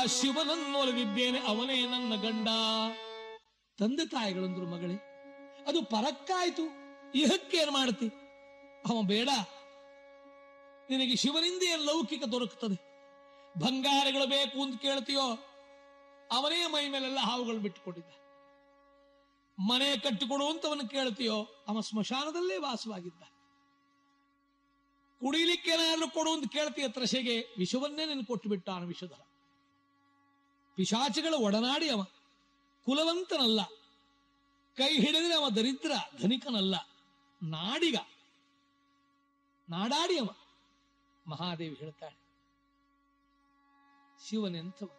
ಶಿವನನ್ನೊಲಗಿದ್ದೇನೆ ಅವನೇ ನನ್ನ ಗಂಡ ತಂದೆ ತಾಯಿಗಳಂದ್ರು ಮಗಳೇ ಅದು ಪರಕ್ಕಾಯ್ತು ಇಹಕ್ಕೇನು ಮಾಡ್ತಿ ಅವ ಬೇಡ ನಿನಗೆ ಶಿವನಿಂದ ಏನು ಲೌಕಿಕ ದೊರಕುತ್ತದೆ ಬಂಗಾರಗಳು ಬೇಕು ಅಂತ ಕೇಳ್ತೀಯೋ ಅವನೇ ಮೈ ಮೇಲೆಲ್ಲ ಹಾವುಗಳು ಬಿಟ್ಟುಕೊಂಡಿದ್ದ ಮನೆ ಕಟ್ಟಿಕೊಡು ಅಂತ ಅವನು ಕೇಳ್ತೀಯೋ ಅವ ಸ್ಮಶಾನದಲ್ಲೇ ವಾಸವಾಗಿದ್ದ ಕುಡಿಲಿಕ್ಕೆ ಏನಾದ್ರೂ ಕೊಡು ಅಂತ ಕೇಳ್ತೀಯ ತ್ರಷೆಗೆ ವಿಷವನ್ನೇ ನಿನ್ ಕೊಟ್ಟು ಬಿಟ್ಟ ಅವನ ವಿಷಧರ ಪಿಶಾಚಿಗಳ ಒಡನಾಡಿ ಅವ ಕುಲವಂತನಲ್ಲ ಕೈ ಹಿಡಿದ್ರೆ ಅವ ದರಿದ್ರ ಧನಿಕನಲ್ಲ ನಾಡಿಗ ನಾಡಾಡಿ ಅವ ಮಹಾದೇವಿ ಹೇಳ್ತಾಳೆ ಶಿವನೆಂಥವ